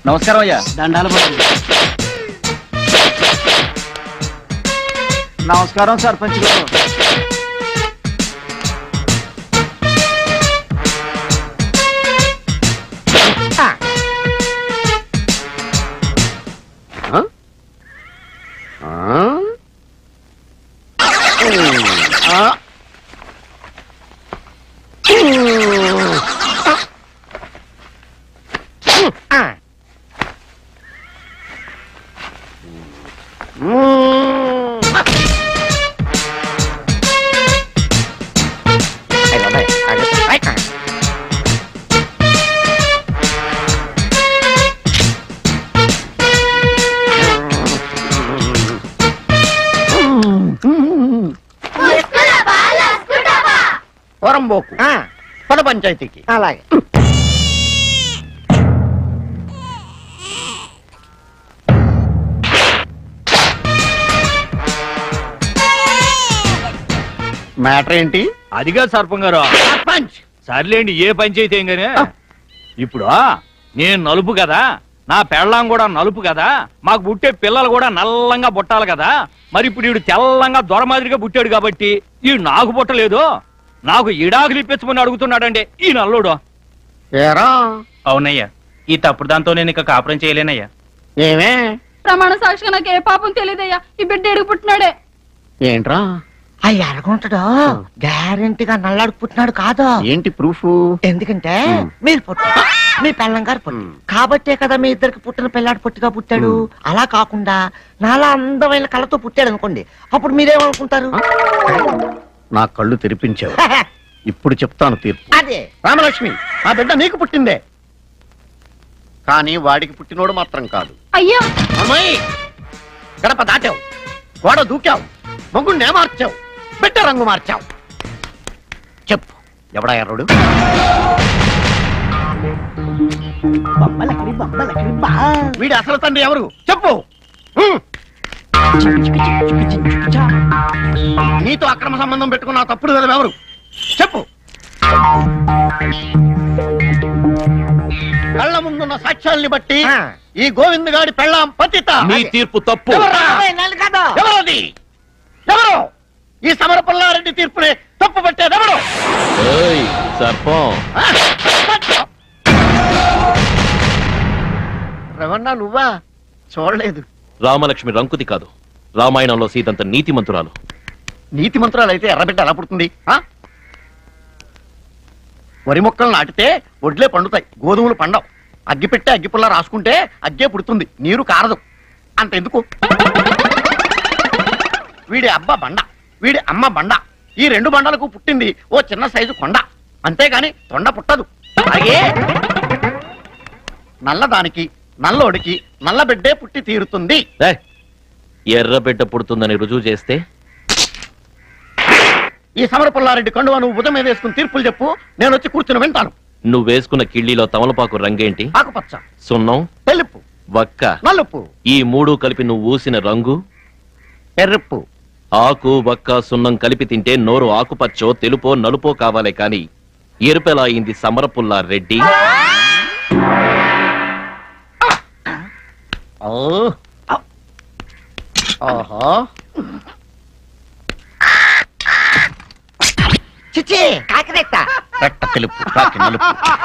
నమస్కారం అయ్యా దండాలు పడుతుంది నమస్కారం సర్పంచ్ గారు వరంబోకు పద పంచాయతీకి అలాగే మ్యాటర్ ఏంటి అదిగా సర్పం గారు సర్పంచ్ సర్లేండి ఏ పంచాయతీ ఏం గానీ ఇప్పుడు నేను నలుపు కదా నా పెళ్ళాం కూడా నలుపు కదా మాకు పుట్టే పిల్లలు కూడా నల్లంగా పుట్టాలి కదా మరి ఇప్పుడు వీడు తెల్లంగా దొర మాదిరిగా పుట్టాడు కాబట్టి ఈ నాకు పుట్టలేదు నాకు ఇడాకులు ఇప్పించమని అడుగుతున్నాడండి ఈ నల్లుడు ఏరా అవునయ్యా ఈ తప్పుడు దాంతో నేను ఇక కాపురం చేయలేనయ్యా ఏమే ప్రమాణ సాక్షిగా నాకు ఏ పాపం తెలియదయ్యా ఈ బిడ్డ ఎడుగు పుట్టినాడే ఏంట్రా అయ్యి అడగుంటాడు గ్యారెంటీగా నల్లాడు పుట్టినాడు కాదు ఏంటి ప్రూఫ్ ఎందుకంటే మీరు పుట్టారు మీ పెళ్ళం గారు పుట్టారు కాబట్టే కదా మీ ఇద్దరికి పుట్టిన పిల్లాడు పుట్టిగా పుట్టాడు అలా కాకుండా నాలా అందమైన కళ్ళతో పుట్టాడు అనుకోండి అప్పుడు మీరేమనుకుంటారు నా కళ్ళు తెరిపించావు ఇప్పుడు చెప్తాను తీర్పు అదే రామలక్ష్మి ఆ బిడ్డ నీకు పుట్టిందే కానీ వాడికి పుట్టినోడు మాత్రం కాదు అయ్యా అమ్మాయి గడప దాటావు గోడ దూకావు మొగ్గుండే మార్చావు బిడ్డ రంగు మార్చావు చెప్పు ఎవడా ఎర్రుడు బొమ్మలకి బొమ్మలకి బా వీడి అసలు తండ్రి ఎవరు చెప్పు హ్మ్. నీతో అక్రమ సంబంధం పెట్టుకున్న ఆ తప్పుడు కదా ఎవరు చెప్పు కళ్ళ ముందున్న సాక్ష్యాల్ని బట్టి ఆ. ఈ గోవింద్ గాడి పెళ్ళాం పతిత నీ తీర్పు తప్పు ఎవర్రా? అరవై నెలలు కాదు ఎవరది ఎవరు ఈ సమర పుల్లారెడ్డి తీర్పుని తప్పు పట్టేది ఎవరు సర్పం ఆ? రమణ నువ్వా చూడలేదు రామలక్ష్మి రంకుతి కాదు రామాయణంలో సీతంత నీతిమంతురాలు నీతి మంత్రాలు అయితే ఎర్రబిడ్డ ఎలా పుడుతుంది ఆ? వరి మొక్కలు నాటితే ఒడ్లే పండుతాయి గోధుమలు పండవు అగ్గి పెట్టి అగ్గిపుల్ల రాసుకుంటే అగ్గే పుడుతుంది నీరు కారదు అంతెందుకు వీడి అబ్బ బండ వీడి అమ్మ బండ ఈ రెండు బండలకు పుట్టింది ఓ చిన్న సైజు కొండ అంతేగాని తొండ పుట్టదు అలాగే నల్లదానికి నల్లోడికి నల్ల బిడ్డే పుట్టి తీరుతుంది ఏ, ఎర్రబిడ్డ పుడుతుందని రుజువు చేస్తే ఈ సమర పుల్లారెడ్డి కండువా నువ్వు ఉదయం మీద వేసుకుని తీర్పులు చెప్పు నేను వచ్చి కూర్చుని వింటాను నువ్వేసుకున్న కిళ్ళీలో తమలపాకు రంగేంటి ఆకుపచ్చ సున్నం తెలుపు వక్క నలుపు ఈ మూడు కలిపి నువ్వు ఊసిన రంగు ఎర్రప్పు ఆకు వక్క సున్నం కలిపి తింటే నోరు ఆకుపచ్చో తెలుపో నలుపో కావాలే కాని ఎరుపెలా అయింది సమరపుల్లా రెడ్డి ఓ. ఓహో చిచ్చి కాకిరెట్ట రెట్ట తెలుపు కాకి నలుపు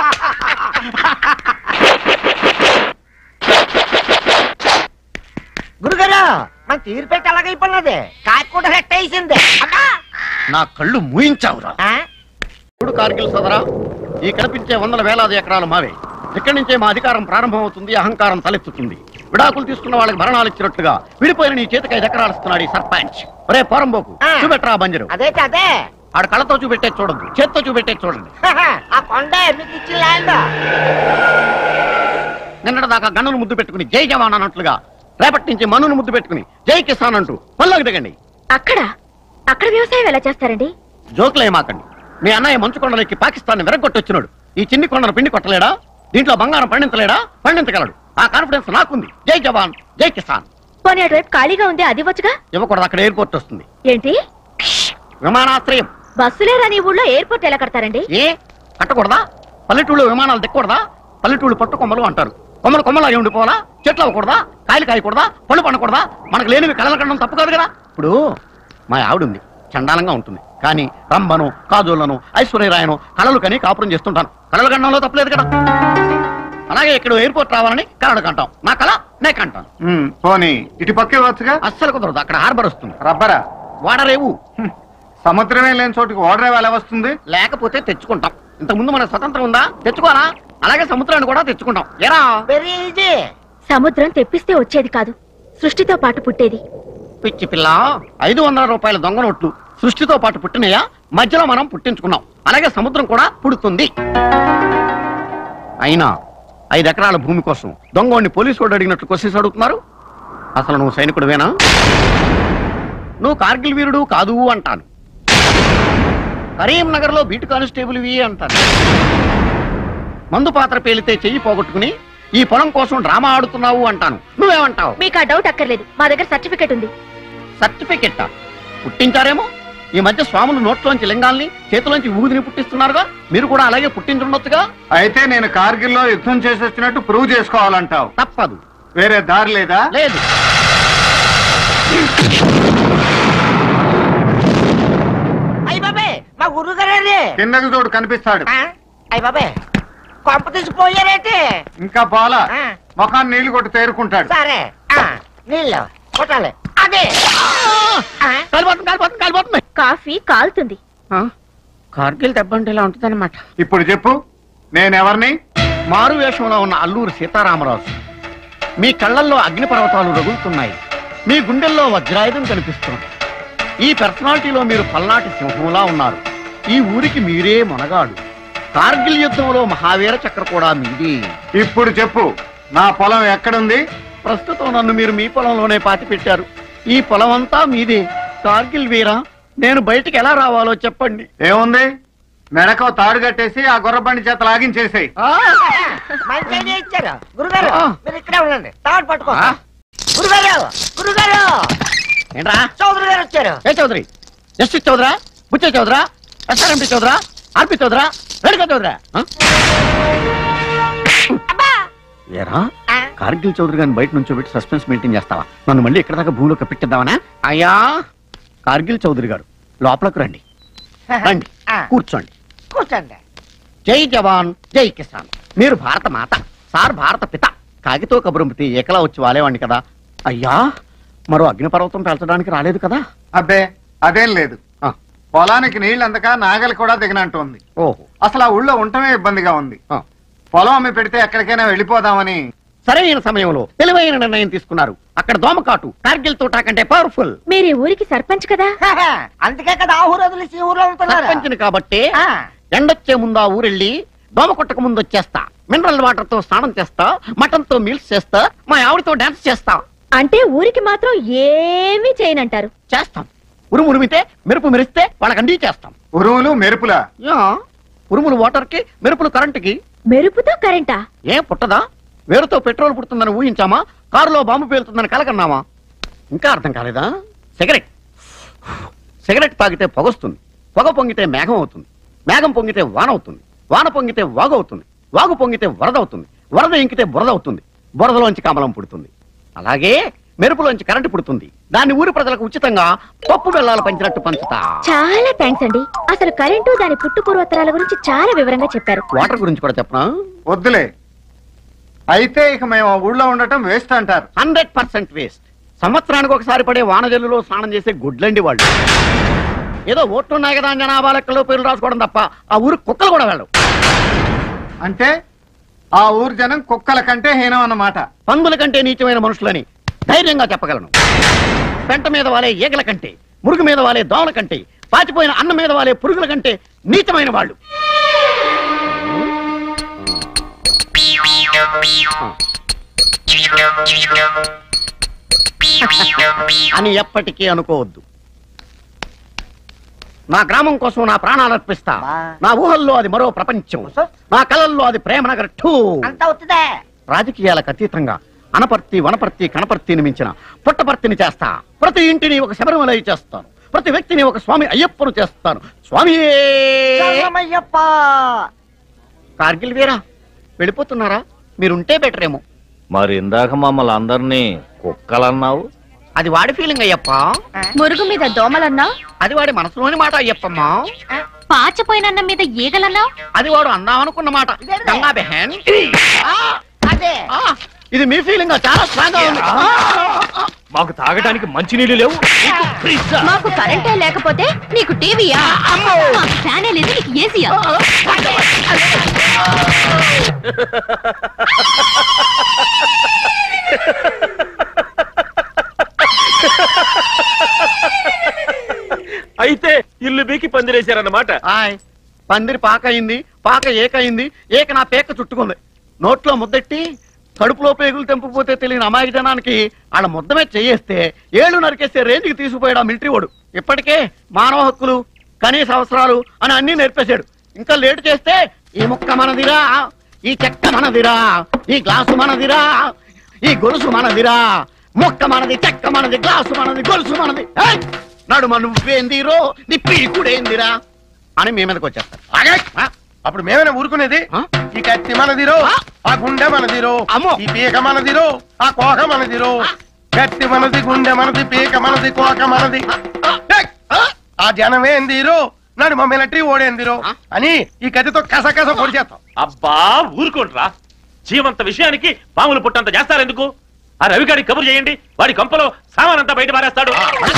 గురుగారు మన తీరు పెట్టి అలాగైపోయినది కాకి కూడా రెట్ట వేసింది అమ్మా! నా కళ్ళు మూయించావురా ఆ? చూడు కార్గిల్ సోదరా ఈ కనిపించే వందల వేలాది ఎకరాలు మావే ఇక్కడి నుంచే మా అధికారం ప్రారంభమవుతుంది అహంకారం తలెత్తుతుంది విడాకులు తీసుకున్న వాళ్ళకి భరణాలు ఇచ్చినట్టుగా విడిపోయిన నీ చేతికి ఐదు ఎకరాలు ఇస్తున్నాడు ఈ సర్పంచ్ ఒరే పోరంబోకు ఆ. చూపెట్టరా బంజరు అదే అదే ఆడ కళ్ళతో చూపెట్టే చూడద్దు చేత్తో చూపెట్టే చూడండి ఆ కొండ మీకు ఇచ్చిన ల్యాండ్ నిన్నటి దాకా గన్నును ముద్దు పెట్టుకుని జై జవాన్ అన్నట్లుగా రేపటి నుంచి మనును ముద్దు పెట్టుకుని జై కిసాన్ అంటూ పల్లోకి దిగండి అక్కడ అక్కడ వ్యవసాయం ఎలా చేస్తారండి జోకులేమాకండి మీ అన్నయ్య మంచు కొండలెక్కి పాకిస్తాన్ విరగొట్టొచ్చినాడు ఈ చిన్ని కొండను పిండి కొట్టలేడా దీంట్లో బంగారం పండించలేడా పండించగలడు ఆ కాన్ఫిడెన్స్ నాకుంది జై జవాన్ జై కిసాన్ పోనీ అటువైపు ఖాళీగా ఉంది అది వచ్చుగా ఇవ్వకూడదు అక్కడ ఎయిర్పోర్ట్ వస్తుంది ఏంటి విమానాశ్రయం బస్సులే రాని ఊళ్ళో ఎయిర్పోర్ట్ ఎలా కడతారండి ఏ కట్టకూడదా పల్లెటూళ్ళు విమానాలు దిక్కకూడదా పల్లెటూళ్ళు పట్టుకొమ్మలు అంటారు కొమ్మలు కొమ్మలాగే ఉండిపోవాలా చెట్లు అవ్వకూడదా కాయలు కాయకూడదా పళ్ళు పండకూడదా మనకు లేనివి కళలు కనడం తప్పు కాదు కదా ఇప్పుడు మా ఆవిడ ఉంది చండాలంగా ఉంటుంది కానీ రంభను కాజోళ్లను ఐశ్వర్యరాయను కళలు కని కాపురం చేస్తుంటాను కళలు కనడంలో తప్పలేదు కదా అలాగే ఇక్కడ ఎయిర్పోర్ట్ రావాలని కళలు కంటాం నా కళ నే కంటాను ఉమ్, పోనీ ఇటు పక్కే వచ్చుగా అస్సలు కుదరదు అక్కడ హార్బర్ వస్తుంది రబ్బరా వాడరేవు హ్మ్. సముద్రమే లేని చోటుకి ఓడరేవు ఎలా వస్తుంది లేకపోతే తెచ్చుకుంటాం ఇంతకుముందు మన స్వతంత్రం ఉందా తెచ్చుకోవాలా అలాగే సముద్రాన్ని కూడా తెచ్చుకుంటాం ఎరా వెరీ ఈజీ సముద్రం తెప్పిస్తే వచ్చేది కాదు సృష్టితో పాటు పుట్టేది పిచ్చి పిల్ల ఐదు వందల రూపాయల దొంగ నోట్లు సృష్టితో పాటు పుట్టినయా మధ్యలో మనం పుట్టించుకున్నాం అలాగే సముద్రం కూడా పుడుతుంది అయినా ఐదు ఎకరాల భూమి కోసం దొంగోడిని పోలీసు వాడు అడిగినట్లు క్వశ్చన్స్ అడుగుతున్నారు అసలు నువ్వు సైనికుడివేనా నువ్వు కార్గిల్ వీరుడు కాదు అంటాను కరీంనగర్ లో బీటు కానిస్టేబుల్ వి అంటాను మందు పాత్ర పేలితే చెయ్యి పోగొట్టుకుని ఈ పొలం కోసం డ్రామా ఆడుతున్నావు అంటాను నువ్వేమంటావు మీకు ఆ డౌట్ అక్కర్లేదు మా దగ్గర సర్టిఫికెట్ ఉంది సర్టిఫికెట్ పుట్టించారేమో ఈ మధ్య స్వాములు నోట్లోంచి లింగాల్ని చేతిలోంచి ఊదిని పుట్టిస్తున్నారుగా మీరు కూడా అలాగే పుట్టించుండొచ్చుగా అయితే నేను కార్గిల్లో యుద్ధం చేసి వచ్చినట్టు ప్రూవ్ చేసుకోవాలంటావు తప్పదు వేరే దారి లేదా లేదు అయ్యి బాబే మా గురువు గారే కిందకి చూడు కనిపిస్తాడు అయ్యి బాబే కొంప తీసిపోయారేంటి ఇంకా పోలా ఆ. ముఖాన్ని నీళ్లు కొట్టి తేరుకుంటాడు సరే ఆ, నీళ్ళు కొట్టాలి అదే ఆ, కాలిపోతుంది కాలిపోతుంది కాలిపోతుంది కాఫీ కాలుతుంది ఆ? కార్గిల్ దెబ్బ అంటే ఇలా ఉంటుందన్నమాట ఇప్పుడు చెప్పు నేనెవరిని మారు వేషంలో ఉన్న అల్లూరు సీతారామరాజు మీ కళ్ళల్లో అగ్నిపర్వతాలు రగులుతున్నాయి మీ గుండెల్లో వజ్రాయుధం కనిపిస్తుంది ఈ పర్సనాలిటీలో మీరు పల్నాటి సింహంలా ఉన్నారు ఈ ఊరికి మీరే మొనగాడు కార్గిల్ యుద్ధంలో మహావీర చక్ర కూడా మీది ఇప్పుడు చెప్పు నా పొలం ఎక్కడుంది ప్రస్తుతం నన్ను మీరు మీ పొలంలోనే పాతి పెట్టారు ఈ పొలం అంతా మీదే కార్గిల్ వీరా నేను బయటికి ఎలా రావాలో చెప్పండి ఏముంది మెడకో తాడు కట్టేసి ఆ గుర్రబండి చేత లాగించేసేయ్ ఆ! మంచి ఐడియా ఇచ్చారు గురుగారు ఆ. మీరు ఇక్కడే ఉండండి తాడు పట్టుకో ఆ? గురుగారు గురుగారు ఏంట్రా చౌదరి గారు వచ్చారు ఏ చౌదరి జస్టిస్ చౌదరా బుచ్చే చౌదరా ఎస్ఆర్ఎంపి చౌదరా ఆర్పి చౌదరా రెడ్గా చౌదరా ఆ? ఏరా ఆ, కార్గిల్ చౌదరి గారిని బయట నుంచి పెట్టి సస్పెన్స్ మెయింటైన్ చేస్తావా నన్ను మళ్ళీ ఇక్కడ దాకా భూమిలో కప్పించేద్దామనా అయ్యా కార్గిల్ చౌదరి గారు లోపలకు రండి రండి ఆ, కూర్చోండి కూర్చోండి జై జవాన్ జై కిసాన్ మీరు భారత మాత సార్ భారత పిత కాగితో కబురంపితే ఏకలా వచ్చి వాలేవాడిని కదా అయ్యా మరో అగ్నిపర్వతం పెంచడానికి రాలేదు కదా అబ్బే అదేం లేదు ఆ, పొలానికి నీళ్ళు అందక నాగలి కూడా దిగనంటుంది ఓహో అసలు ఆ ఊళ్ళో ఉండటమే ఇబ్బందిగా ఉంది ఆ. పొలం అమ్మి పెడితే ఎక్కడికైనా వెళ్ళిపోదామని సరైన సమయంలో తెలివైన నిర్ణయం తీసుకున్నారు అక్కడ దోమకాటు కార్గిల్ తోటా కంటే పవర్ఫుల్ మీరు ఈ ఊరికి సర్పంచ్ కదా అందుకే కదా ఆ ఊరు వదిలేసి ఈ ఊర్లో ఉంటున్నారు సర్పంచిని కాబట్టి ఆ, ఎండొచ్చే ముందు ఆ ఊరెళ్ళి దోమ కొట్టక ముందు వచ్చేస్తా మినరల్ వాటర్ తో స్నానం చేస్తా మటన్ తో మీల్స్ చేస్తా మా ఆవిడతో డాన్స్ చేస్తా అంటే ఊరికి మాత్రం ఏమీ చేయనంటారు చేస్తాం ఉరుము ఉరిమితే మెరుపు మెరిస్తే వాళ్ళకి అండి చేస్తాం ఉరువులు మెరుపులా యా, ఉరుములు వాటర్ కి మెరుపులు కరెంటుకి మెరుపుతో కరెంటా ఏం పుట్టదా వేరుతో పెట్రోల్ పుడుతుందని ఊహించామా కారులో బాంబు పేలుతుందని కలకన్నామా ఇంకా అర్థం కాలేదా సిగరెట్ సిగరెట్ తాగితే పొగొస్తుంది పొగ పొంగితే మేఘం అవుతుంది మేఘం పొంగితే వాన అవుతుంది వాన పొంగితే వాగు అవుతుంది వాగు పొంగితే వరద అవుతుంది వరద ఇంకితే బురద అవుతుంది బురదలోంచి కమలం పుడుతుంది అలాగే మెరుపులోంచి కరెంటు పుడుతుంది దాన్ని ఊరి ప్రజలకు ఉచితంగా పప్పు బెల్లాలు పంచినట్టు పంచుతా చాలా థ్యాంక్స్ అండి అసలు కరెంటు దాని పుట్టు పూర్వోత్తరాల గురించి చాలా వివరంగా చెప్పారు వాటర్ గురించి కూడా చెప్పనా వద్దులే అయితే ఇక మేము ఆ ఊళ్ళో ఉండటం వేస్ట్ అంటారు హండ్రెడ్ పర్సెంట్ వేస్ట్ సంవత్సరానికి ఒకసారి పడే వానజల్లులో స్నానం చేసే గుడ్లండి వాళ్ళు ఏదో ఓట్లున్నాయి కదా అని జనాభా లెక్కలో పేర్లు రాసుకోవడం తప్ప ఆ ఊరు కుక్కలు కూడా వెళ్ళవు అంటే ఆ ఊరు జనం కుక్కల కంటే హీనం అన్నమాట పందుల కంటే నీచమైన మనుషులని ధైర్యంగా చెప్పగలను పెంట మీద వాలే ఈగల కంటే మురుగు మీద వాలే దోమల కంటే పాచిపోయిన అన్నం మీద వాలే పురుగుల కంటే నీచమైన వాళ్ళు అని ఎప్పటికీ అనుకోవద్దు నా గ్రామం కోసం నా ప్రాణాలు అర్పిస్తా బా. నా ఊహల్లో అది మరో ప్రపంచం నా కళల్లో అది ప్రేమ నగర్ టూ అంతా అవుతుందే రాజకీయాలకు అతీతంగా అనపర్తి వనపర్తి కనపర్తిని మించిన పుట్టపర్తిని చేస్తా ప్రతి ఇంటిని ఒక శబరిమలై చేస్తాను ప్రతి వ్యక్తిని ఒక స్వామి అయ్యప్పను చేస్తాను స్వామి శరణమయ్యప్ప కార్గిల్ వీరా వెళ్ళిపోతున్నారా మీరుంటే బెటర్ ఏమో మరి ఇందాక మమ్మల్ని అందరినీ కుక్కలన్నావు అది వాడి ఫీలింగ్ అయ్యప్ప మురుగు మీద దోమలన్నావు అది వాడి మనసులోని మాట అయ్యప్పమ్మా పాచపోయినన్న మీద ఈగలన్నావు అది వాడు అందామనుకున్న మాట గంగా బెహన్ అదే ఆ, ఇది మీ ఫీలింగ్ చాలా స్ట్రాంగ్ గా ఉంది మాకు తాగడానికి మంచినీళ్ళు లేవు మాకు కరెంటే లేకపోతే నీకు టీవీయా మాకు ఫ్యానే లేదు నీకు ఏసీయా అయితే ఇల్లు బీకి పందిరేశారన్నమాట ఆయ్ పందిరి పాక అయింది పాక ఏకయింది ఏక నా పేక చుట్టుకుంది నోట్లో ముద్దెట్టి కడుపులో పేగులు తెంపుపోతే తెలియని అమాయక జనానికి వాళ్ళ ముద్దమే చేయేస్తే ఏళ్ళు నరికేస్తే రేంజ్కి తీసుకుపోయాడు ఆ మిలిటరీ వాడు ఇప్పటికే మానవ హక్కులు కనీస అవసరాలు అని అన్ని నేర్పేశాడు ఇంకా లేటు చేస్తే ఈ ముక్క మనదిరా ఈ చెక్క మనదిరా ఈ గ్లాసు మనదిరా ఈ గొలుసు మనదిరా ముక్క మనది చెక్క మనది గ్లాసు మనది గొలుసు మనది ఏయ్! నడుమ నువ్వేందిరో నీ పీకుడేందిరా అని మీ మీదకి వచ్చేస్తారు ఆగే! ఆ? అప్పుడు మేమైనా ఊరుకునేది ఆ? ఈ కత్తి మనదిరో ఆ? ఆ గుండె మనదిరో అమ్మో! ఈ పీక మనదిరో ఆ కోక మనదిరో కత్తి మనది గుండె మనది పీక మనది కోక మనది ఏయ్! ఆ జనమేందిరో నడు మా మిలిటరీ ఓడేందిరో ఆ? అని ఈ కత్తితో కస కస పొడిచేస్తాం అబ్బా ఊరుకోండ్రా జీవంత విషయానికి పాములు పుట్టంత చేస్తారెందుకు ఆ రవిగాడి కబురు చేయండి వాడి కంపలో సామానంతా బయట పారేస్తాడు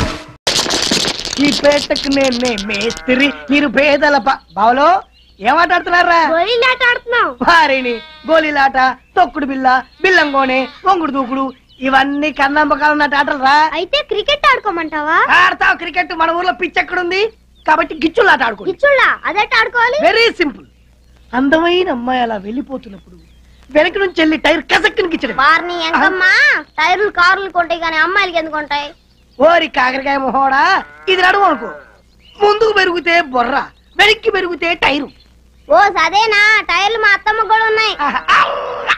ఈ పేటకు నేనే మేస్త్రి మీరు పేదల ప- బావలో ఏమాటాడుతున్నారా గోళీలాట ఆడుతున్నావు వారిని గోళీలాట తొక్కుడు బిల్ల బిల్లంగోనే వంగుడు దూకుడు ఇవన్నీ కన్నంబకాలు ఉన్నట్టు ఆటలు రా అయితే క్రికెట్ ఆడుకోమంటావా ఆడతావు క్రికెట్ మన ఊర్లో పిచ్ ఎక్కడుంది కాబట్టి గిచ్చులాట ఆడుకో ఇచ్చుళ్ళా అదెట్ ఆడుకోవాలి వెరీ సింపుల్ అందమైన అమ్మాయి అలా వెళ్ళిపోతున్నప్పుడు వెనక నుంచి వెళ్ళి టైర్ కసక్కుని గిచ్చడం వారిని ఎంకమ్మా టైర్లు కార్లు కొంటాయి కానీ అమ్మాయిలకి ఎందుకు ఉంటాయి ఓరి కాకరకాయ మొహోడా ఇది నడుము అనుకో ముందుకు పెరిగితే బొర్ర వెనక్కి పెరిగితే టైరు ఓ సదేనా టైర్లు మా అత్తమ్మ కూడా ఉన్నాయి ఆహా, అవ్వ!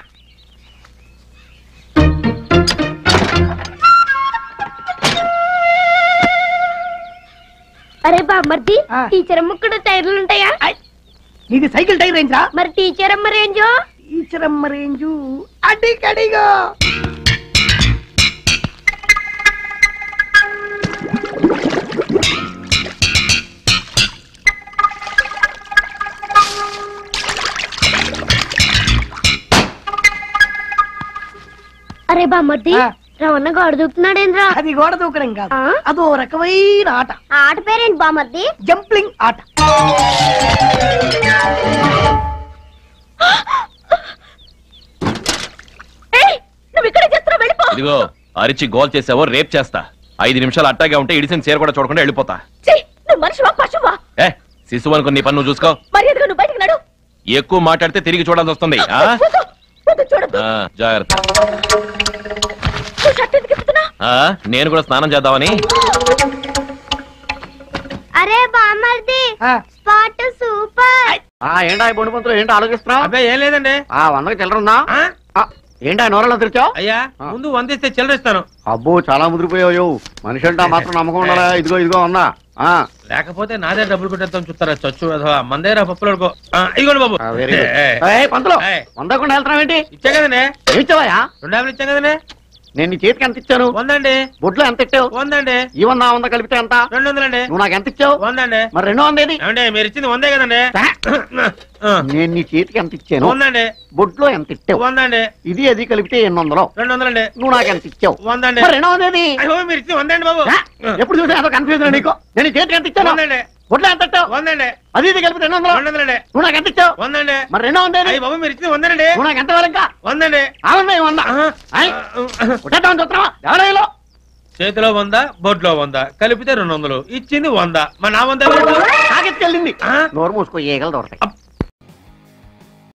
అరే బామ్మర్ది ఆ. టీచర్ అమ్మ కూడా టైర్లు ఉంటాయా ఐ! నీది సైకిల్ టైర్ రేంజ్రా మరి టీచర్ అమ్మ రేంజో ఈచరమ్మ రేంజు అడిగడిగా అరే బామ్మర్ది ఆ. రవణ గాడు దూకుతున్నాడేంద్రా అది గోడ దూకడం కాదు ఆ? అదో రకమైన ఆట ఆ ఆట పేరేంటి బామ్మర్ది జంప్లింగ్ ఆట నువ్వు ఇక్కడ చేస్తున్నావు వెళ్ళిపో ఇదిగో అరిచి గోల్ చేసావో రేప్ చేస్తా ఐదు నిమిషాలు అట్టాగే ఉంటే ఇడిసిన చీర కూడా చూడకుండా వెళ్ళిపోతా నువ్వు మనిషివా పశువా ఏ శిశువు అనుకుని నీ పన్ను నువ్వు చూసుకో మర్యాదగా నువ్వు బయటకు నడు ఎక్కువ మాట్లాడితే తిరిగి చూడాల్సి వస్తుంది ఆ? వద్దు, వద్దు, చూడొద్దు ఆ, జాగ్రత్త నువ్వు షర్ట్ ఎందుకు ఇప్పుతున్నా ఆ, నేను కూడా స్నానం చేద్దామని అరే బామ్మర్ది ఆ, స్పాట్ సూపర్ ఆ ఏంటా ఈ బొండు పంతులు ఏంటో ఆలోచిస్తున్నావు అబ్బాయి ఏం లేదండి ఆ వందకి చిల్లరుందా ఆ? ఆ, ఏంటా నోరలో తెరిచావు అయ్యా ఆ. ముందు వందిస్తే చిల్లరిస్తాను అబ్బో చాలా ముదిరిపోయావు మనిషి అంటే ఆ మాత్రం నమ్మకం ఉండాలా ఇదిగో ఇదిగో ఉందా ఆ లేకపోతే నాదే డబ్బులు కొట్టేస్తాం చూస్తారా చచ్చు అథవా మందేరా పప్పులు అడుకో ఇదిగోండి బాబు వెరీ గుడ్ ఏ, ఏ. ఏయ్, పంతులు ఏయ్. వందకుండా వెళ్తున్నావేంటి ఇచ్చా కదండి ఏం ఇచ్చావయ్యా రెండు యాభై ఇచ్చాం కదండి నేను నీ చేతికి ఎంత ఇచ్చాను వందండి బొడ్లో ఎంత ఇచ్చావు వందండి ఈ వంద ఆ వంద కలిపితే ఎంత రెండు వందలండి నువ్వు నాకు ఎంత ఇచ్చావు వందండి మరి రెండో వందేది ఏమండి మీరు ఇచ్చింది వందే కదండి ఆ, నేను నీ చేతికి ఎంత ఇచ్చాను వందండి బొడ్లో ఎంత ఇచ్చావు వందండి ఇది అది కలిపితే ఎన్ని వందలు రెండు వందలండి నువ్వు నాకు ఎంత ఇచ్చావు వందండి మరి రెండో వందేది అయ్యో మీరు ఇచ్చింది వందండి బాబు ఆ? ఎప్పుడు చూసినా ఏదో కన్ఫ్యూజన్ నీకు నేను నీ చేతికి ఎంత ఇచ్చాను వందండి బొడ్లో ఎంత ఇచ్చావు వందండి అది ఇది కలిపితే రెండు వందలు రెండు వందలండి నువ్వు నాకు ఎంత ఇచ్చావు వందండి మరి రెండో వందేది అయ్యి బాబు మీరు ఇచ్చింది వందండి నువ్వు నాకు ఎంత ఇంకా వందండి అవునా వంద ఆహా. ఆయ్. కొట్టేద్దామని చూస్తున్నావా ఎవరైలో చేతిలో వంద బొడ్లో వంద కలిపితే రెండు వందలు ఇచ్చింది వంద మరి నా వంద తాకెత్తుకెళ్ళింది ఆ? నోరు మూసుకో ఈగలు దొరతాయి అప్.